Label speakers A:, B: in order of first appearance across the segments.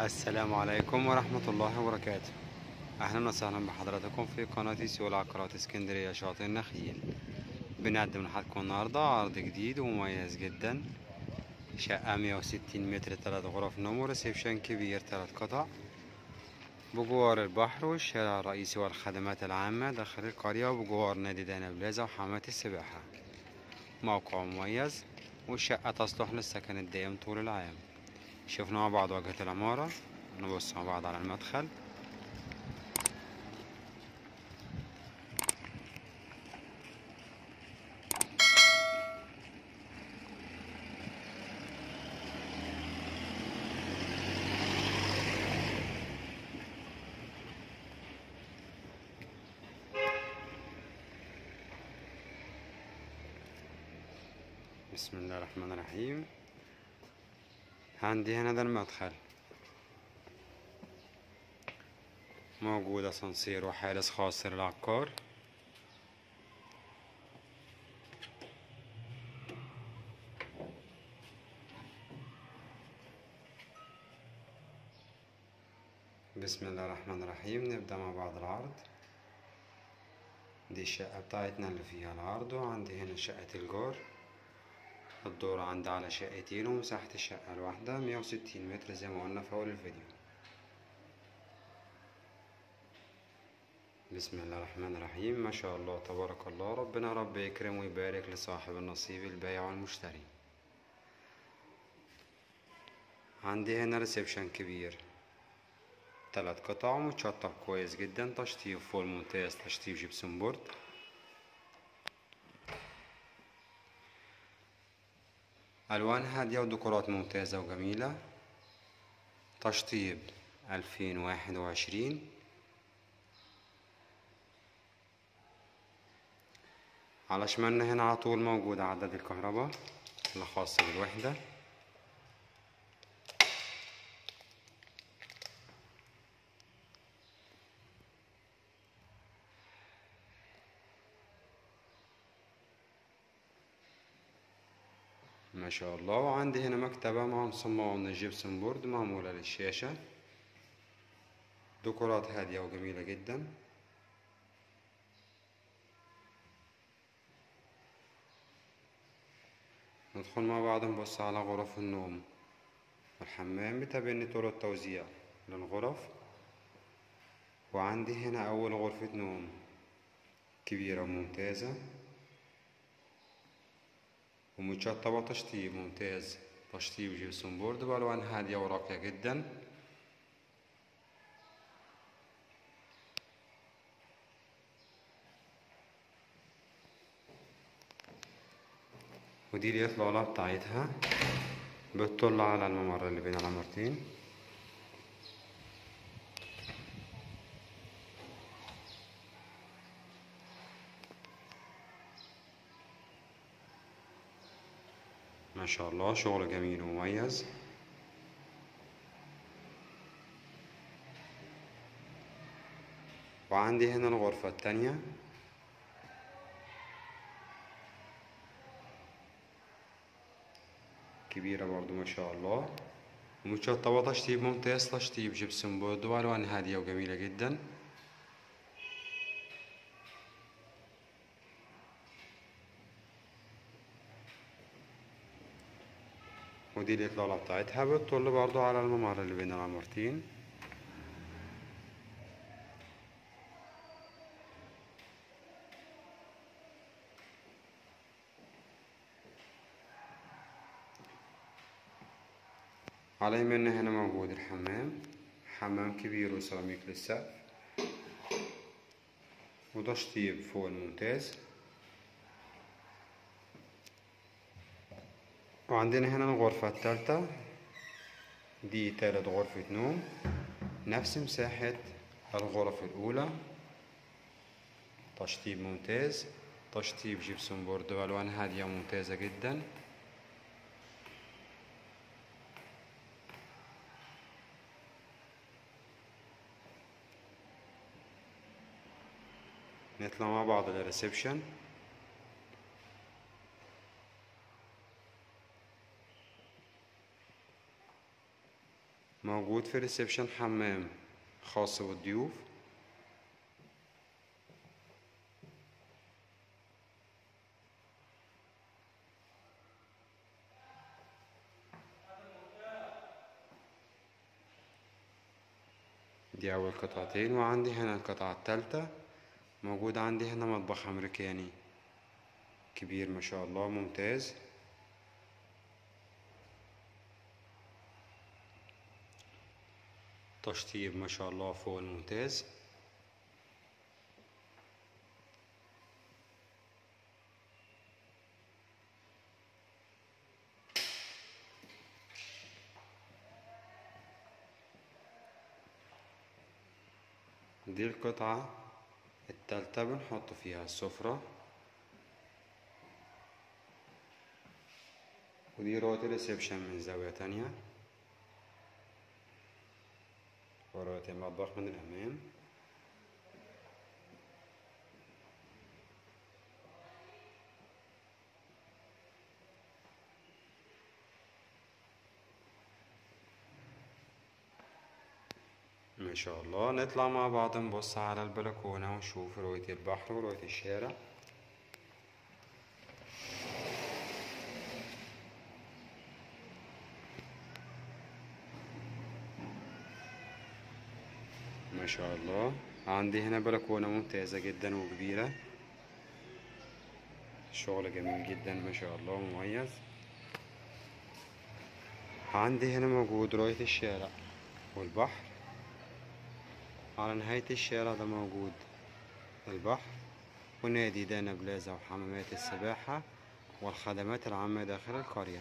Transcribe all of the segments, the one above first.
A: السلام عليكم ورحمة الله وبركاته أهلا وسهلا بحضراتكم في قناة سوق العقارات اسكندرية شاطئ النخيل بنقدم لحضراتكم النهاردة عرض جديد ومميز جدا شقة 160 متر تلات غرف نوم وريسبشن كبير تلات قطع بجوار البحر والشارع الرئيسي والخدمات العامة داخل القرية وبجوار نادي دانا بلازا وحمامات السباحة موقع مميز والشقة تصلح للسكن الدائم طول العام شفنا مع بعض واجهة العمارة نبص مع بعض على المدخل بسم الله الرحمن الرحيم عندي هنا ده المدخل موجود اسانسير وحارس خاص للعقار بسم الله الرحمن الرحيم نبدأ مع بعض العرض دي الشقة بتاعتنا اللي فيها العرض وعندي هنا شقة الجار الدور عندي على شقتين ومساحة الشقة الواحدة مية وستين متر زي ما قلنا في أول الفيديو بسم الله الرحمن الرحيم ما شاء الله تبارك الله ربنا رب يكرم ويبارك لصاحب النصيب البائع والمشتري عندي هنا ريسبشن كبير تلات قطع متشطب كويس جدا تشطيب فول ممتاز تشطيب جبسون بورد ألوان هادية وديكورات ممتازة وجميلة تشطيب ألفين واحد وعشرين على شمالنا هنا على طول موجود عداد الكهرباء الخاص بالوحدة ما شاء الله وعندي هنا مكتبة مع مصممة من الجبسون بورد معمولة للشاشة ديكورات هادية وجميلة جدا ندخل مع بعض نبص على غرف النوم والحمام بتبني طرق التوزيع للغرف وعندي هنا أول غرفة نوم كبيرة وممتازة ومتشطبة تشطيب ممتاز تشطيب جبسون بورد بألوان هادية وراقية جدا ودي الإطلالة بتاعتها بتطل على الممر اللي بين العمارتين ما شاء الله شغل جميل ومميز وعندي هنا الغرفة التانية كبيرة برضو ما شاء الله ومتشطبة تشطيب ممتاز تشطيب جبسون بورد وألوان هادية وجميلة جدا ودي الإطلالة بتاعتها بتطل برضو على الممر اللي بين العمارتين على يمنا هنا موجود الحمام حمام كبير وسيراميك للسقف وتشطيب فوق الممتاز وعندنا هنا الغرفة الثالثة دي تالت غرفة نوم نفس مساحة الغرف الأولى تشطيب ممتاز تشطيب جبسون بورد وألوان هادية ممتازة جدا نطلع مع بعض للريسبشن موجود في الريسبشن حمام خاص بالضيوف دي أول قطعتين وعندي هنا القطعة التالتة موجود عندي هنا مطبخ أمريكاني كبير ما شاء الله ممتاز تشطيب ما شاء الله فوق الممتاز دي القطعة التالتة بنحط فيها السفرة ودي رؤية الريسبشن من زاوية تانية ورؤية المطبخ من الأمام ما شاء الله نطلع مع بعض نبص على البلكونة ونشوف رؤية البحر ورؤية الشارع ما شاء الله عندي هنا بلكونة ممتازة جدا وكبيرة شغل جميل جدا ما شاء الله مميز عندي هنا موجود رؤية الشارع والبحر على نهاية الشارع ده موجود البحر ونادي دانا بلازا وحمامات السباحة والخدمات العامة داخل القرية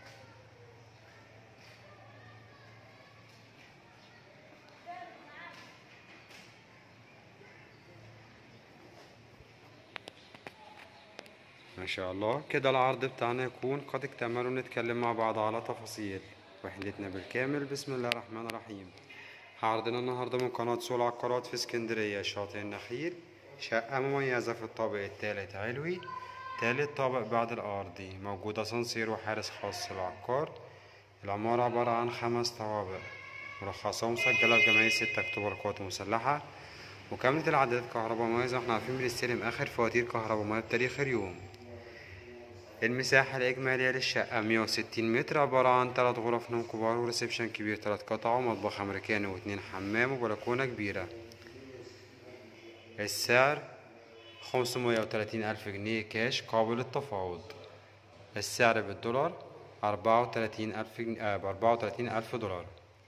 A: ما شاء الله كده العرض بتاعنا يكون قد اكتمل ونتكلم مع بعض على تفاصيل وحدتنا بالكامل بسم الله الرحمن الرحيم عرضنا النهاردة من قناة سوق العقارات في اسكندرية شاطئ النخيل شقة مميزة في الطابق التالت علوي تالت طابق بعد الأرضي موجود أسانسير وحارس خاص للعقار العمارة عبارة عن خمس طوابق مرخصة ومسجلة في جمعية ستة أكتوبر القوات المسلحة وكاملة العدادات كهرباء مميزة واحنا عارفين بنستلم آخر فواتير كهرباء مية بتاريخ اليوم المساحة الإجمالية للشقة مية وستين متر عبارة عن تلات غرف نوم كبار وريسبشن كبير تلات قطع ومطبخ أمريكاني واتنين حمام وبلكونة كبيرة السعر خمسمية وتلاتين ألف جنيه كاش قابل للتفاوض السعر بالدولار أربعة وتلاتين ألف جنيه بأربعة وتلاتين ألف دولار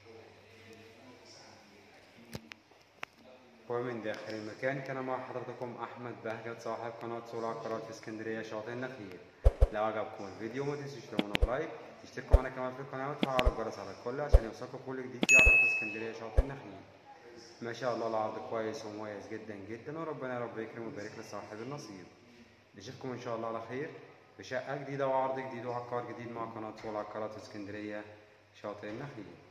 A: ومن داخل المكان كان مع حضرتكم أحمد بهجت صاحب قناة سوق العقارات في اسكندرية شاطئ النخيل لو عجبكم الفيديو ما تنسوش تعملوا لايك تشتركوا معانا كمان في القناة وتفعلوا الجرس على الكل عشان يوصلكم كل جديد في عقارات اسكندرية شاطئ النخيل ما شاء الله العرض كويس ومميز جدا جدا وربنا يا رب يكرم ويبارك لصاحب النصيب نشوفكم ان شاء الله على خير بشقة جديدة وعرض جديد وعقار جديد مع قناة سوق العقارات في اسكندرية شاطئ النخيل